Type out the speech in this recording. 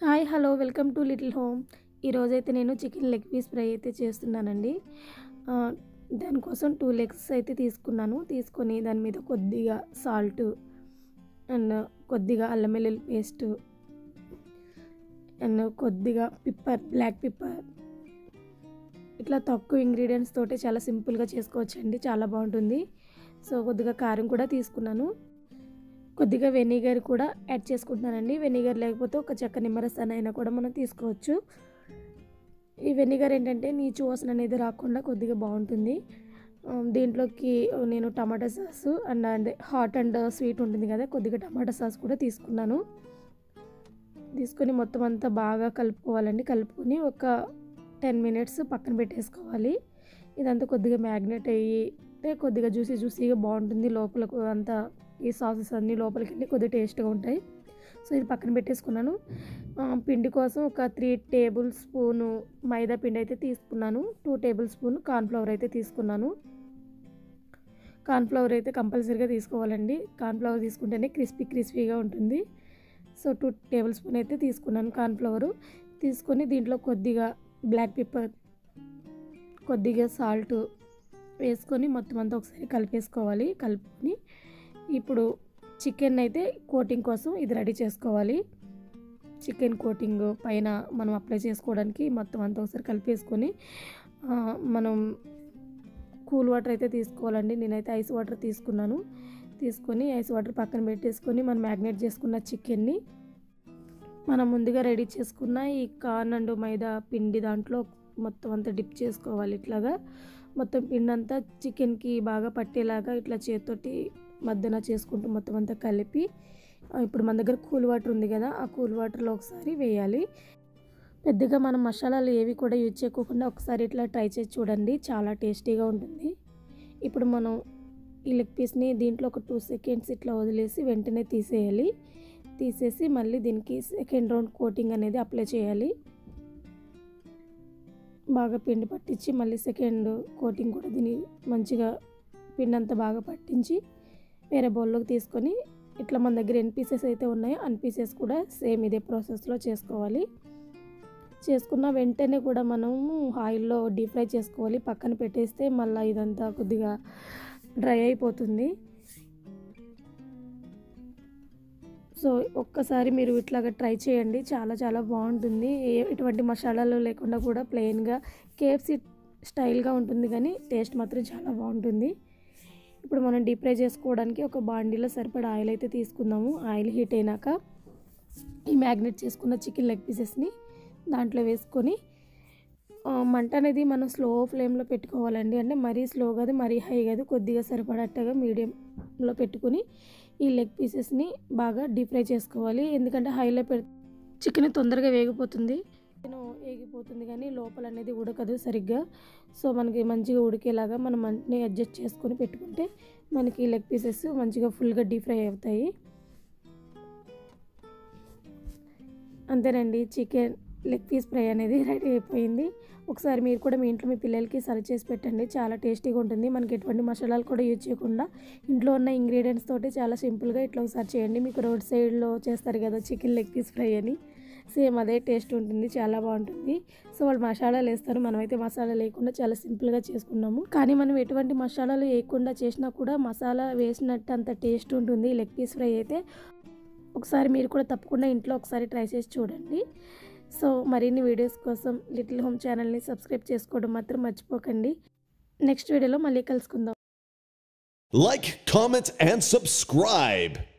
Hi hello welcome to little home ఈరోజైతే నేను chicken leg piece fry అయితే చేస్తున్నానండి ఆ, దానికోసం టూ లెగ్స్ అయితే తీసుకున్నాను తీసుకొని దాని మీద కొద్దిగా సాల్ట్ అండ్ కొద్దిగా అల్లం వెల్లుల్లి పేస్ట్ అండ్ కొద్దిగా పిప్పర్ బ్లాక్ పిప్పర్ ఇట్లా తక్కువ ఇంగ్రీడియంట్స్ తోటి చాలా సింపుల్గా చేసుకోవచ్చండి చాలా బాగుంటుంది సో కొద్దిగా కారం కూడా తీసుకున్నాను కొద్దిగా వెనిగర్ కూడా యాడ్ చేసుకుంటున్నానండి వెనిగర్ లేకపోతే ఒక చెక్క నిమ్మరసాన్ని అయినా కూడా మనం తీసుకోవచ్చు ఈ వెనిగర్ ఏంటంటే నీచు వాసన అనేది రాకుండా కొద్దిగా బాగుంటుంది ఆ, దీంట్లోకి నేను టమాటా సాస్ అండ్ అదే హాట్ అండ్ స్వీట్ ఉంటుంది కదా కొద్దిగా టమాటా సాస్ కూడా తీసుకున్నాను తీసుకొని మొత్తం అంతా బాగా కలుపుకోవాలండి కలుపుకొని ఒక టెన్ మినిట్స్ పక్కన పెట్టేసుకోవాలి ఇదంతా కొద్దిగా మ్యాగ్నెట్ అయ్యి అంటే కొద్దిగా జ్యూసీ జ్యూసీగా బాగుంటుంది లోపలకు అంతా ఈ సాసెస్ అన్నీ లోపలికి వెళ్ళి కొద్దిగా టేస్ట్గా ఉంటాయి సో ఇది పక్కన పెట్టేసుకున్నాను ఆ, పిండి కోసం ఒక త్రీ టేబుల్ స్పూను మైదా పిండి అయితే తీసుకున్నాను టూ టేబుల్ స్పూన్ కార్న్ఫ్లవర్ అయితే తీసుకున్నాను కార్న్ఫ్లవర్ అయితే కంపల్సరీగా తీసుకోవాలండి కార్న్ఫ్లవర్ తీసుకుంటేనే క్రిస్పీ క్రిస్పీగా ఉంటుంది సో టూ టేబుల్ స్పూన్ అయితే తీసుకున్నాను కార్న్ఫ్లవరు తీసుకొని దీంట్లో కొద్దిగా బ్లాక్ పెప్పర్ కొద్దిగా సాల్ట్ వేసుకొని మొత్తం అంతా ఒకసారి కలిపేసుకోవాలి కలుపుకొని ఇప్పుడు చికెన్ అయితే కోటింగ్ కోసం ఇది రెడీ చేసుకోవాలి చికెన్ కోటింగ్ పైన మనం అప్లై చేసుకోవడానికి మొత్తం అంతా ఒకసారి కలిపేసుకొని ఆ, మనం కూల్ వాటర్ అయితే తీసుకోవాలండి నేనైతే ఐస్ వాటర్ తీసుకున్నాను తీసుకొని ఐస్ వాటర్ పక్కన పెట్టేసుకొని మనం మ్యాగ్నేట్ చేసుకున్న చికెన్ని మనం ముందుగా రెడీ చేసుకున్న ఈ కార్న్ అండ్ మైదా పిండి దాంట్లో మొత్తం అంతా డిప్ చేసుకోవాలి ఇట్లాగా మొత్తం పిండి అంతా చికెన్కి బాగా పట్టేలాగా ఇట్లా చేతితోటి మధ్యన చేసుకుంటూ మొత్తం అంతా కలిపి ఆ, ఇప్పుడు మన దగ్గర కూల్ వాటర్ ఉంది కదా ఆ కూల్ వాటర్లో ఒకసారి వేయాలి పెద్దగా మనం మసాలాలు ఏవి కూడా యూజ్ చేయకోకుండా ఒకసారి ఇట్లా ట్రై చేసి చూడండి చాలా టేస్టీగా ఉంటుంది ఇప్పుడు మనం ఈ లెగ్ పీస్ని దీంట్లో ఒక టూ సెకండ్స్ ఇట్లా వదిలేసి వెంటనే తీసేయాలి తీసేసి మళ్ళీ దీనికి సెకండ్ రౌండ్ కోటింగ్ అనేది అప్లై చేయాలి బాగా పిండి పట్టించి మళ్ళీ సెకండ్ కోటింగ్ కూడా దీన్ని మంచిగా పిండి అంతా బాగా పట్టించి వేరే బౌల్లోకి తీసుకొని ఇట్లా మన దగ్గర ఎన్ని పీసెస్ అయితే ఉన్నాయో అన్ని పీసెస్ కూడా సేమ్ ఇదే ప్రాసెస్లో చేసుకోవాలి చేసుకున్న వెంటనే కూడా మనము ఆయిల్లో డీప్ ఫ్రై చేసుకోవాలి పక్కన పెట్టేస్తే మళ్ళీ ఇదంతా కొద్దిగా డ్రై అయిపోతుంది సో ఒక్కసారి మీరు ఇట్లాగా ట్రై చేయండి చాలా చాలా బాగుంటుంది ఏ- ఎటువంటి మసాలాలు లేకుండా కూడా ప్లెయిన్గా కేఎఫ్సి స్టైల్గా ఉంటుంది కానీ టేస్ట్ మాత్రం చాలా బాగుంటుంది ఇప్పుడు మనం డీప్ ఫ్రై చేసుకోవడానికి ఒక బాండీలో సరిపడా ఆయిల్ అయితే తీసుకుందాము ఆయిల్ హీట్ అయినాక ఈ మ్యాగ్నెట్ చేసుకున్న చికెన్ లెగ్ పీసెస్ని దాంట్లో వేసుకొని ఆ, మంట అనేది మనం స్లో ఫ్లేమ్లో పెట్టుకోవాలండి అంటే మరీ స్లో కాదు మరీ హై కాదు కొద్దిగా సరిపడట్టుగా మీడియంలో పెట్టుకుని ఈ లెగ్ పీసెస్ని బాగా డీప్ ఫ్రై చేసుకోవాలి ఎందుకంటే హైలో పె చికెన్ తొందరగా వేగిపోతుంది చికెన్ వేగిపోతుంది కానీ లోపల అనేది ఉడకదు సరిగ్గా సో మనకి మంచిగా ఉడికేలాగా మనం అన్నీ అడ్జస్ట్ చేసుకొని పెట్టుకుంటే మనకి లెగ్ పీసెస్ మంచిగా ఫుల్గా డీప్ ఫ్రై అవుతాయి అంతేనండి చికెన్ లెగ్ పీస్ ఫ్రై అనేది రెడీ అయిపోయింది ఒకసారి మీరు కూడా మీ ఇంట్లో మీ పిల్లలకి సర్వ్ చేసి పెట్టండి చాలా టేస్టీగా ఉంటుంది మనకి ఎటువంటి మసాలాలు కూడా యూజ్ చేయకుండా ఇంట్లో ఉన్న ఇంగ్రీడియంట్స్ తోటి చాలా సింపుల్గా ఇట్లా ఒకసారి చేయండి మీకు రోడ్ సైడ్లో చేస్తారు కదా చికెన్ లెగ్ పీస్ ఫ్రై అని సేమ్ అదే టేస్ట్ ఉంటుంది చాలా బాగుంటుంది సో వాళ్ళు మసాలాలు వేస్తారు మనమైతే మసాలా లేకుండా చాలా సింపుల్గా చేసుకున్నాము కానీ మనం ఎటువంటి మసాలాలు వేయకుండా చేసినా కూడా మసాలా వేసినట్టు అంత టేస్ట్ ఉంటుంది ఈ లెగ్ పీస్ ఫ్రై అయితే ఒకసారి మీరు కూడా తప్పకుండా ఇంట్లో ఒకసారి ట్రై చేసి చూడండి సో మరిన్ని వీడియోస్ కోసం లిటిల్ హోమ్ ఛానల్ని సబ్స్క్రైబ్ చేసుకోవడం మాత్రం మర్చిపోకండి నెక్స్ట్ వీడియోలో మళ్ళీ కలుసుకుందాం Like, comment, and subscribe.